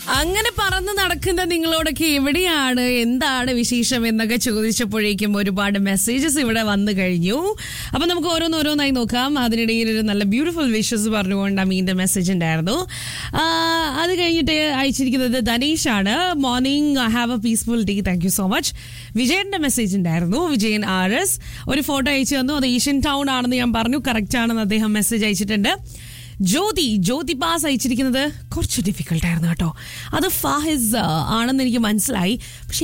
അങ്ങനെ പറന്ന് നടക്കുന്ന നിങ്ങളോടൊക്കെ എവിടെയാണ് എന്താണ് വിശേഷം എന്നൊക്കെ ചോദിച്ചപ്പോഴേക്കും ഒരുപാട് മെസ്സേജസ് ഇവിടെ വന്നു കഴിഞ്ഞു അപ്പൊ നമുക്ക് ഓരോന്നോരോന്നായി നോക്കാം അതിനിടയിൽ ഒരു നല്ല ബ്യൂട്ടിഫുൾ വിഷസ് പറഞ്ഞുകൊണ്ട് അമീന്റെ മെസ്സേജ് ഉണ്ടായിരുന്നു ആ, അത് കഴിഞ്ഞിട്ട് അയച്ചിരിക്കുന്നത് ധനേഷ് ആണ് morning have a peaceful day thank you so much വിജയന്റെ മെസ്സേജ് ഉണ്ടായിരുന്നു വിജയൻ ആർ എസ് ഒരു ഫോട്ടോ അയച്ചു തന്നു അത് ഏഷ്യൻ ടൗൺ ആണെന്ന് ഞാൻ പറഞ്ഞു കറക്റ്റ് ആണെന്ന് അദ്ദേഹം മെസ്സേജ് അയച്ചിട്ടുണ്ട് ജ്യോതി ജ്യോതി പാസ് അയച്ചിരിക്കുന്നത് കുറച്ച് ഡിഫിക്കൽട്ട് ആയിരുന്നു കേട്ടോ അത് ഫാഹിസ് ആ, ആണെന്ന് എനിക്ക് മനസ്സിലായി പക്ഷെ